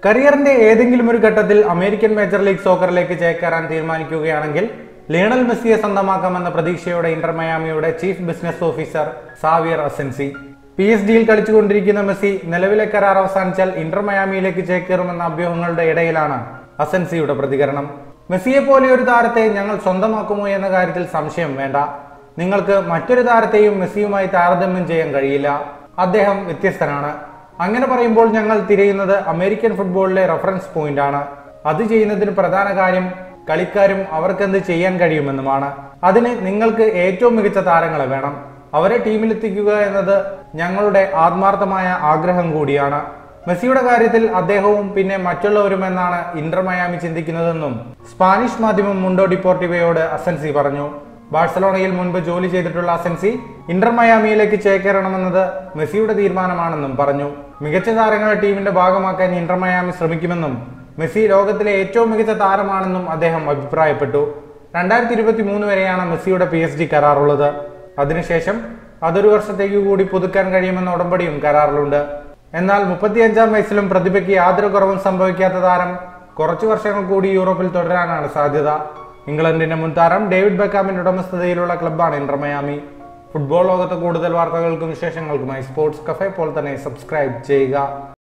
കരിയറിന്റെ ഏതെങ്കിലും ഒരു ഘട്ടത്തിൽ അമേരിക്കൻ മേജർ ലീഗ് സോക്കറിലേക്ക് ചേക്കേറാൻ തീരുമാനിക്കുകയാണെങ്കിൽ ലിയണൽ മെസ്സിയെ സ്വന്തമാക്കാമെന്ന പ്രതീക്ഷയോടെ ഇന്റർ മയാമിയുടെ chief business officer Xavier Asensi P S ഡിയിൽ കളിച്ചുകൊണ്ടിരിക്കുന്ന മെസ്സി നിലവിലെ കരാർ അവസാനിച്ചാൽ ഇന്റർ മയാമിയിലേക്ക് ചേക്കേറുമെന്ന അഭ്യൂഹങ്ങളുടെ ഇടയിലാണ് അസൻസിയുടെ പ്രതികരണം മെസ്സിയെ പോലെ ഒരു താരത്തെ ഞങ്ങൾ സ്വന്തമാക്കുമോ എന്ന കാര്യത്തിൽ സംശയം വേണ്ട നിങ്ങൾക്ക് മറ്റൊരു താരത്തെയും മെസ്സിയുമായി താരതമ്യം ചെയ്യാൻ കഴിയില്ല അദ്ദേഹം വ്യത്യസ്തനാണ് അങ്ങനെ പറയുമ്പോൾ ഞങ്ങൾ തിരയുന്നത് അമേരിക്കൻ ഫുട്ബോളിലെ റഫറൻസ് പോയിന്റ് ആണ് അത് ചെയ്യുന്നതിന് പ്രധാന കാര്യം കളിക്കാരും അവർക്കെന്ത് ചെയ്യാൻ കഴിയുമെന്നുമാണ് അതിന് നിങ്ങൾക്ക് ഏറ്റവും മികച്ച താരങ്ങളെ വേണം അവരെ ടീമിലെത്തിക്കുക എന്നത് ഞങ്ങളുടെ ആത്മാർത്ഥമായ ആഗ്രഹം കൂടിയാണ് മെസ്സിയുടെ കാര്യത്തിൽ അദ്ദേഹവും പിന്നെ മറ്റുള്ളവരും എന്നാണ് ഇന്റർ മയാമി ചിന്തിക്കുന്നതെന്നും സ്പാനിഷ് മാധ്യമം മുണ്ടോ ഡിപ്പോർട്ടിവയോട് അസൻസി പറഞ്ഞു ബാഴ്സലോണയിൽ മുൻപ് ജോലി ചെയ്തിട്ടുള്ള അസൻസി ഇന്റർ മയാമിയിലേക്ക് ചേക്കേറണമെന്നത് മെസ്സിയുടെ തീരുമാനമാണെന്നും പറഞ്ഞു മികച്ച താരങ്ങളെ ടീമിന്റെ ഭാഗമാക്കാൻ ഇന്റർ മയാമി ശ്രമിക്കുമെന്നും മെസ്സി ലോകത്തിലെ ഏറ്റവും മികച്ച താരമാണെന്നും അദ്ദേഹം അഭിപ്രായപ്പെട്ടു രണ്ടായിരത്തി ഇരുപത്തി മൂന്ന് വരെയാണ് മെസ്സിയുടെ പി എസ് ഡി കരാറുള്ളത് അതിനുശേഷം അതൊരു വർഷത്തേക്ക് കൂടി പുതുക്കാൻ കഴിയുമെന്ന ഉടമ്പടിയും കരാറിലുണ്ട് എന്നാൽ മുപ്പത്തിയഞ്ചാം വയസ്സിലും പ്രതിഭയ്ക്ക് യാതൊരു കുറവും സംഭവിക്കാത്ത താരം കുറച്ചു വർഷങ്ങൾ കൂടി യൂറോപ്പിൽ തുടരാനാണ് സാധ്യത ഇംഗ്ലണ്ടിന്റെ മുൻ താരം ഡേവിഡ് ബെക്കാമിന്റെ ഉടമസ്ഥതയിലുള്ള ക്ലബ്ബാണ് ഇന്റർ മയാമി ഫുട്ബോൾ ലോകത്തെ കൂടുതൽ വാർത്തകൾക്കും വിശേഷങ്ങൾക്കുമായി സ്പോർട്സ് കഫേ പോലെ തന്നെ സബ്സ്ക്രൈബ് ചെയ്യുക